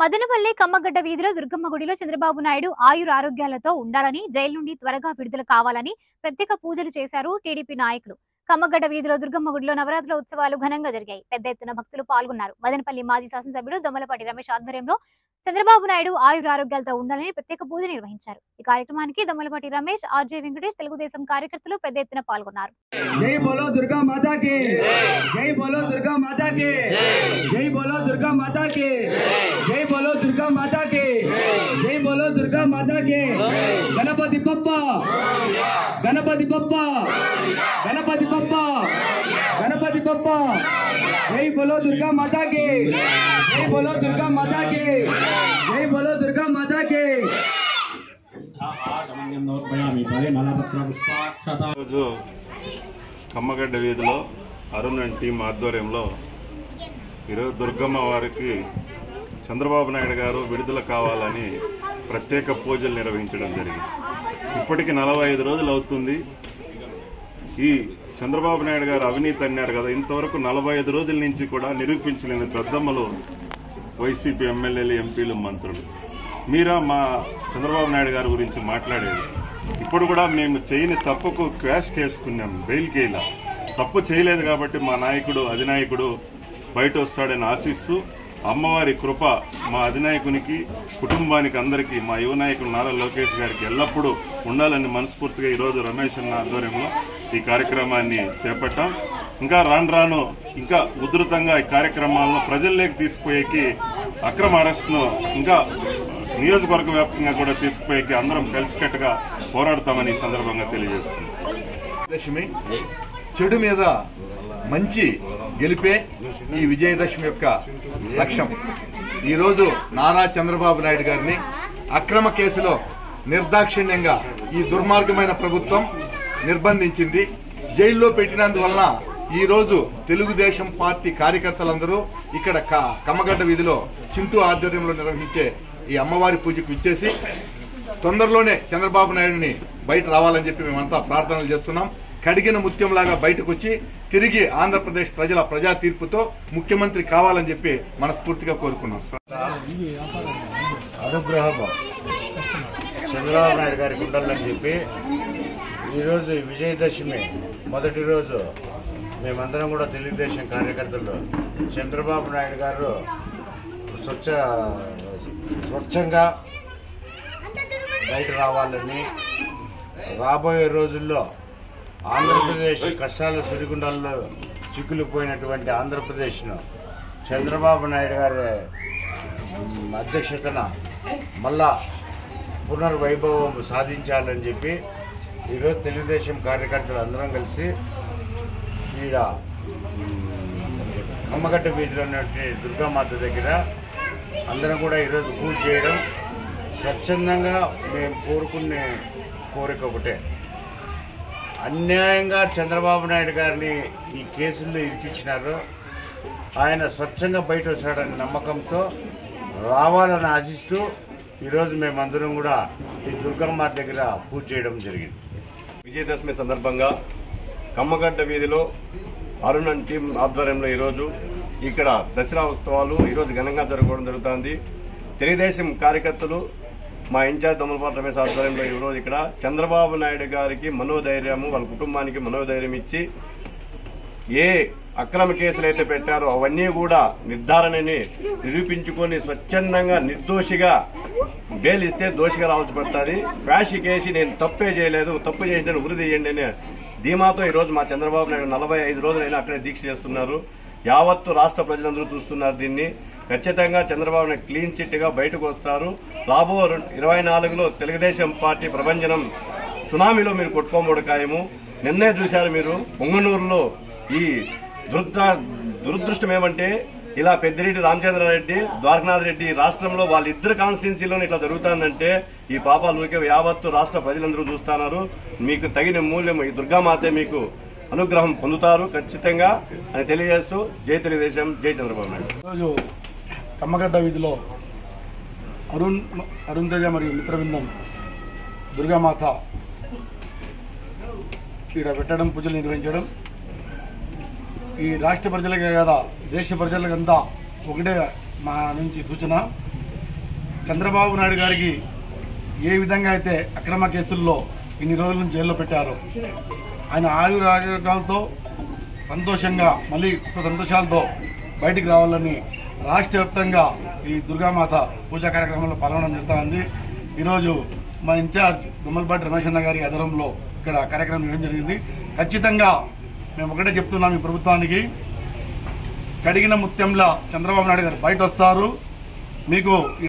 మదనపల్లె కమ్మగడ్డ వీధిలో దుర్గమ్మ గుడిలో చంద్రబాబు నాయుడు ఆయుర ఆరోగ్యాలతో ఉండాలని జైలు నుండి త్వరగా విడుదల కావాలని ప్రత్యేక పూజలు చేశారు టీడీపీ నాయకులు కమ్మగడ్డ వీధిలో దుర్గమ్మ గుడిలో నవరాత్రుల ఉత్సవాలు ఘనంగా జరిగాయి పెద్ద ఎత్తున భక్తులు పాల్గొన్నారు మదనపల్లి మాజీ శాసనసభ్యుడు దొమ్మలపాటి రమేష్ ఆధ్వర్యంలో చంద్రబాబు నాయుడు ఆయుర ఆరోగ్యాలతో ఉండాలని ప్రత్యేక పూజ నిర్వహించారు ఈ కార్యక్రమానికి దొమ్మలపాటి రమేష్ ఆర్జే వెంకటేష్ తెలుగుదేశం కార్యకర్తలు పెద్ద ఎత్తున పాల్గొన్నారు जय बोलो दुर्गा माता की जय बोलो दुर्गा माता की जय बोलो दुर्गा माता की जय बोलो दुर्गा माता की जय बोलो दुर्गा माता की गणपति बप्पा गणपति बप्पा गणपति बप्पा गणपति बप्पा जय बोलो दुर्गा माता की जय बोलो दुर्गा माता की जय बोलो दुर्गा माता की ఈరోజు కమ్మగడ్డ వీధిలో అరుణ్ అండ్ టీం ఆధ్వర్యంలో ఈరోజు దుర్గమ్మ వారికి చంద్రబాబు నాయుడు గారు విడుదల కావాలని ప్రత్యేక పూజలు నిర్వహించడం జరిగింది ఇప్పటికి నలభై ఐదు రోజులు అవుతుంది ఈ చంద్రబాబు నాయుడు గారు అవినీతి అన్నారు కదా ఇంతవరకు నలభై ఐదు రోజుల నుంచి కూడా నిరూపించలేని దద్దమ్మలు వైసీపీ ఎమ్మెల్యేలు ఎంపీలు మంత్రులు మీరా మా చంద్రబాబు నాయుడు గారి గురించి మాట్లాడేది ఇప్పుడు కూడా మేము చేయని తప్పుకు క్వాష్ కేసుకున్నాం బెయిల్ కేలా తప్పు చేయలేదు కాబట్టి మా నాయకుడు అధినాయకుడు బయట వస్తాడని ఆశిస్తూ అమ్మవారి కృప మా అధినాయకునికి కుటుంబానికి అందరికీ మా యువ నాయకుడు నారా లోకేష్ గారికి ఎల్లప్పుడూ ఉండాలని మనస్ఫూర్తిగా ఈరోజు రమేష్ అన్న ఆధ్వర్యంలో ఈ కార్యక్రమాన్ని చేపట్టాం ఇంకా రాను రాను ఇంకా ఉధృతంగా ఈ కార్యక్రమాలను ప్రజల్లోకి తీసుకుపోయేకి అక్రమ అరెస్ట్ను ఇంకా నియోజకవర్గ వ్యాప్తంగా కూడా తీసుకుపోయేకి అందరం కలిసికట్టుగా పోరాడతామని ఈ సందర్భంగా తెలియజేస్తున్నాం దశమి చెడు మీద మంచి గెలిపే ఈ విజయదశమి యొక్క లక్ష్యం ఈరోజు నారా చంద్రబాబు నాయుడు గారిని అక్రమ కేసులో నిర్దాక్షిణ్యంగా ఈ దుర్మార్గమైన ప్రభుత్వం నిర్బంధించింది జైల్లో పెట్టినందువలన ఈ రోజు తెలుగుదేశం పార్టీ కార్యకర్తలందరూ ఇక్కడ క- కమ్మగడ్డ వీధిలో చింటూ ఆధ్వర్యంలో నిర్వహించే ఈ అమ్మవారి పూజకు ఇచ్చేసి తొందరలోనే చంద్రబాబు నాయుడిని బయట రావాలని చెప్పి మేమంతా ప్రార్థనలు చేస్తున్నాం కడిగిన ముత్యంలాగా బయటకు వచ్చి తిరిగి ఆంధ్రప్రదేశ్ ప్రజల ప్రజా తీర్పుతో ముఖ్యమంత్రి కావాలని చెప్పి మనస్ఫూర్తిగా కోరుకున్నాం అనుగ్రహము చంద్రబాబు నాయుడు గారికి ఉండాలని చెప్పి ఈరోజు ఈ విజయదశమి మొదటి రోజు మేమందరం కూడా తెలుగుదేశం కార్యకర్తలు చంద్రబాబు నాయుడు గారు స్వచ్ఛ స్వచ్ఛంగా బయట రావాలని రాబోయే రోజుల్లో ఆంధ్రప్రదేశ్ కష్టాల సుడిగుండాల్లో చిక్కులుపోయినటువంటి ఆంధ్రప్రదేశ్ను చంద్రబాబు నాయుడు గారి మ్, అధ్యక్షతన మళ్ళా పునర్వైభవం సాధించాలని చెప్పి ఈరోజు తెలుగుదేశం కార్యకర్తలు అందరం కలిసి ఈడ మ్, కమ్మగడ్డ వీధిలో ఉన్నటువంటి దుర్గామాత దగ్గర అందరం కూడా ఈరోజు పూజ చేయడం స్వచ్ఛందంగా మేము కోరుకునే కోరిక ఒకటే అన్యాయంగా చంద్రబాబు నాయుడు గారిని ఈ కేసుల్లో ఇరికించినారు ఆయన స్వచ్ఛంగా బయట వస్తాడనే నమ్మకంతో రావాలని ఆశిస్తూ ఈరోజు మేమందరం కూడా ఈ దుర్గమ్మ దగ్గర పూజ చేయడం జరిగింది విజయదశమి సందర్భంగా కమ్మగడ్డ వీధిలో అరుణ్ అండ్ టీం ఆధ్వర్యంలో ఈరోజు ఇక్కడ దసరా ఉత్సవాలు ఈరోజు ఘనంగా జరగడం జరుగుతుంది తెలుగుదేశం కార్యకర్తలు మా ఇన్ఛార్జ్ దొమ్మలపాటి రమేష్ ఆధ్వర్యంలో ఈరోజు ఇక్కడ చంద్రబాబు నాయుడు గారికి మనోధైర్యము వాళ్ళ కుటుంబానికి మనోధైర్యం ఇచ్చి ఏ అక్రమ కేసులు అయితే పెట్టారో అవన్నీ కూడా నిర్ధారణని నిరూపించుకొని స్వచ్ఛందంగా నిర్దోషిగా బెయిల్ ఇస్తే దోషిగా రావాల్సి పడుతుంది క్వాష్ కేసి నేను తప్పే చేయలేదు తప్పు చేసిన ఉరి తీయండి అని ధీమాతో ఈ రోజు మా చంద్రబాబు నాయుడు నలభై ఐదు రోజులైనా అక్కడే దీక్ష చేస్తున్నారు యావత్తు రాష్ట్ర ప్రజలందరూ చూస్తున్నారు దీన్ని ఖచ్చితంగా చంద్రబాబు నాయుడు క్లీన్ చిట్ గా బయటకు వస్తారు రాబో రెండు- ఇరవై నాలుగులో తెలుగుదేశం పార్టీ ప్రభంజనం సునామీలో మీరు కొట్టుకోబోడు ఖాయము నిన్నే చూశారు మీరు పొంగనూరులో ఈ దురద దురదృష్టం ఏమంటే ఇలా పెద్దిరెడ్డి రామచంద్రారెడ్డి ద్వారకనాథ్ రెడ్డి రాష్ట్రంలో వాళ్ళిద్దరు కాన్స్టిట్యున్సీలో ఇట్లా జరుగుతుందంటే ఈ పాపాలు ఊరికే యావత్తు రాష్ట్ర ప్రజలందరూ చూస్తున్నారు మీకు తగిన మూల్యం ఈ దుర్గామాతే మీకు అనుగ్రహం పొందుతారు ఖచ్చితంగా అని తెలియజేస్తూ జై తెలుగుదేశం జై చంద్రబాబు నాయుడు ఈరోజు కమ్మగడ్డ వీధిలో అరుణ్ అరుణ్ తేజ మరియు మిత్రబృందం దుర్గామాత ఇక్కడ పెట్టడం పూజలు నిర్వహించడం ఈ రాష్ట్ర ప్రజలకే కదా దేశ ప్రజలకంతా ఒకటే మా నుంచి సూచన చంద్రబాబు నాయుడు గారికి ఏ విధంగా అయితే అక్రమ కేసుల్లో ఇన్ని రోజుల నుంచి జైల్లో పెట్టారో ఆయన ఆయుర ఆరోగ్యాలతో సంతోషంగా మళ్ళీ సుఖ సంతోషాలతో బయటికి రావాలని రాష్ట్ర వ్యాప్తంగా ఈ దుర్గామాత పూజా కార్యక్రమంలో పాల్గొనడం జరుగుతుంది ఈరోజు మా ఇన్ఛార్జ్ దుమ్మలపాటి రమేష్ అన్న గారి ఆధ్వర్యంలో ఇక్కడ కార్యక్రమం నిర్వహించడం జరిగింది ఖచ్చితంగా మేము ఒకటే చెప్తున్నాం ఈ ప్రభుత్వానికి కడిగిన ముత్యంలా చంద్రబాబు నాయుడు గారు బయట వస్తారు మీకు